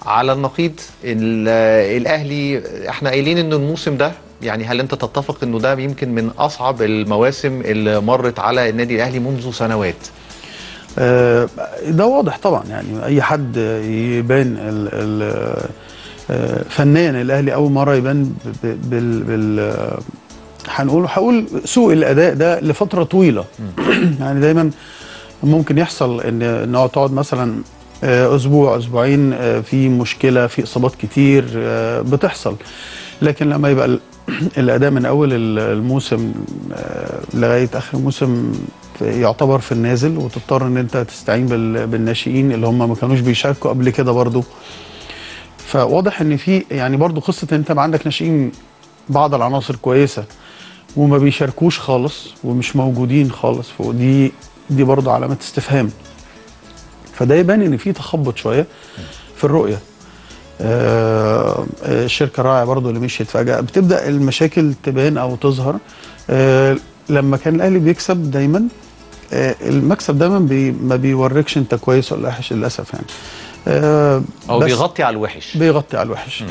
على النقيض ال- الاهلي احنا قايلين ان الموسم ده يعني هل انت تتفق انه ده يمكن من اصعب المواسم اللي مرت على النادي الاهلي منذ سنوات آه، ده واضح طبعا يعني اي حد يبان ال ال آه، فنان الاهلي اول مره يبان ب- ب- بال بال آه، هنقول هقول سوء الاداء ده لفتره طويله يعني دايما ممكن يحصل ان ان تقعد مثلا آه، اسبوع اسبوعين آه، في مشكله في اصابات كتير آه، بتحصل لكن لما يبقى ال- الاداء من اول ال- الموسم آه، لغايه اخر الموسم في- يعتبر في النازل وتضطر ان انت تستعين بال- بالناشئين اللي هم ما كانوش بيشاركوا قبل كده برضو فواضح ان في يعني برضو قصه ان انت يبقى عندك ناشئين بعض العناصر كويسه وما بيشاركوش خالص ومش موجودين خالص ودي دي برضو علامه استفهام فده يبان ان في تخبط شويه في الرؤيه آه، آه، الشركه الراعيه برضو اللي مشيت فجاه بتبدا المشاكل تبان او تظهر آه، لما كان الاهلي بيكسب دايما آه، المكسب دايما بي ما بيوريكش انت كويس ولا وحش للاسف يعني آه، او بس بيغطي على الوحش بيغطي على الوحش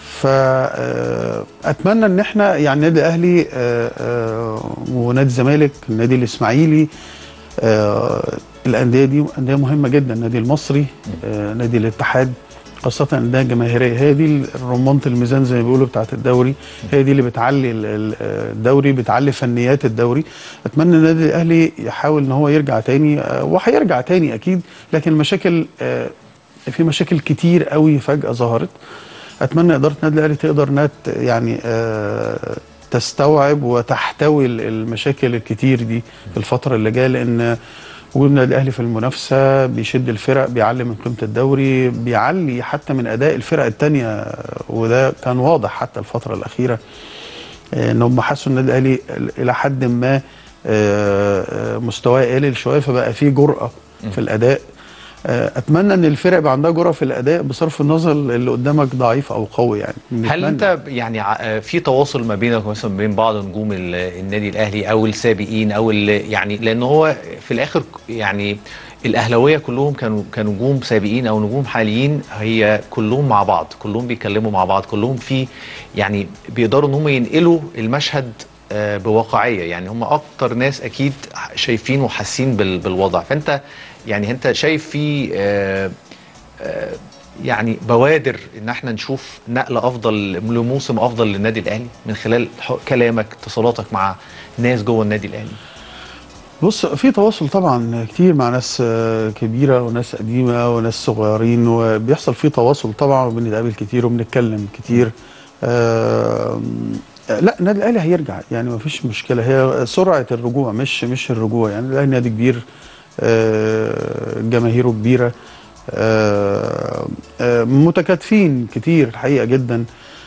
فاتمنى ان احنا يعني النادي الاهلي آه، آه، ونادي الزمالك النادي الاسماعيلي آه، الانديه دي انديه مهمه جدا النادي المصري آه، نادي الاتحاد خاصة الانديه الجماهيريه هي دي رمانة الميزان زي ما بيقولوا بتاعت الدوري هي دي اللي بتعلي ال- ال- الدوري بتعلي فنيات الدوري اتمنى النادي الاهلي يحاول ان هو يرجع تاني آه، وهيرجع تاني اكيد لكن المشاكل آه، في مشاكل كتير قوي فجأة ظهرت اتمنى اداره النادي الاهلي تقدر انها ت- يعني آه، تستوعب وتحتوي ال- المشاكل الكتير دي في الفتره اللي جايه لان وجود النادي الاهلي في المنافسه بيشد الفرق بيعلي من قيمه الدوري بيعلي حتى من اداء الفرق الثانيه وده كان واضح حتى الفتره الاخيره آه، ان هم حسوا النادي الاهلي الى حد ما آه، آه، مستواه قلل شويه فبقى فيه جرأه في الاداء آه، اتمنى ان الفرق يبقى عندها جرأه في الاداء بصرف النظر اللي قدامك ضعيف او قوي يعني هل نتمنى. انت يعني ع- في تواصل ما بينك مثلا ما بين بعض نجوم ال- النادي الاهلي او السابقين او ال- يعني لان هو في الاخر ك- يعني الاهلاويه كلهم كانوا كنجوم سابقين او نجوم حاليين هي كلهم مع بعض كلهم بيتكلموا مع بعض كلهم في يعني بيقدروا ان هم ينقلوا المشهد آه، بواقعيه يعني هم اكتر ناس اكيد شايفين وحاسين بال- بالوضع فانت يعني انت شايف في آه، آه، يعني بوادر ان احنا نشوف نقله افضل لموسم افضل للنادي الاهلي من خلال ح- كلامك اتصالاتك مع ناس جوه النادي الاهلي بص في تواصل طبعا كتير مع ناس آه، كبيره وناس قديمه وناس صغيرين وبيحصل فيه تواصل طبعا وبنتقابل كتير وبنتكلم كتير آه لا النادي الاهلي هيرجع يعني ما فيش مشكله هي سرعه الرجوع مش مش الرجوع يعني الاهلي نادي كبير آه جماهيره كبيره آه آه متكاتفين كتير الحقيقه جدا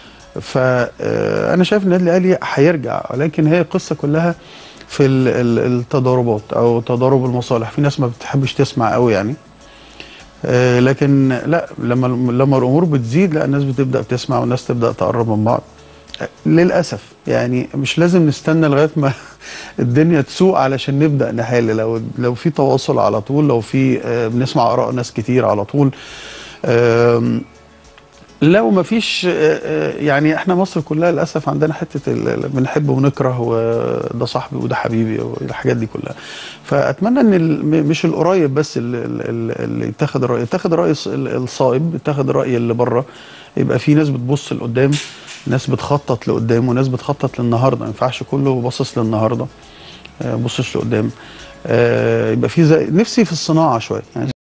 فانا شايف النادي الاهلي هيرجع ولكن هي القصه كلها في ال- ال- التضاربات او تضارب المصالح في ناس ما بتحبش تسمع قوي يعني آه، لكن لا لما لما الامور بتزيد لا الناس بتبدا تسمع والناس تبدا تقرب من بعض آه، للاسف يعني مش لازم نستنى لغايه ما الدنيا تسوق علشان نبدا نحل لو لو في تواصل على طول لو في آه، بنسمع اراء ناس كتير على طول آم، لو ما فيش آه، آه، يعني احنا مصر كلها للاسف عندنا حته ال- ال- بنحب ونكره وده صاحبي وده حبيبي والحاجات دي كلها فاتمنى ان ال- م- مش القريب بس ال- ال- ال- اللي يتخذ الراي يتخذ الراي الص- ال- الصائب يتخذ الراي اللي بره يبقى في ناس بتبص لقدام ناس بتخطط لقدام وناس بتخطط للنهارده ما ينفعش كله باصص للنهارده آه، بصش لقدام آه، يبقى في زي نفسي في الصناعه شويه يعني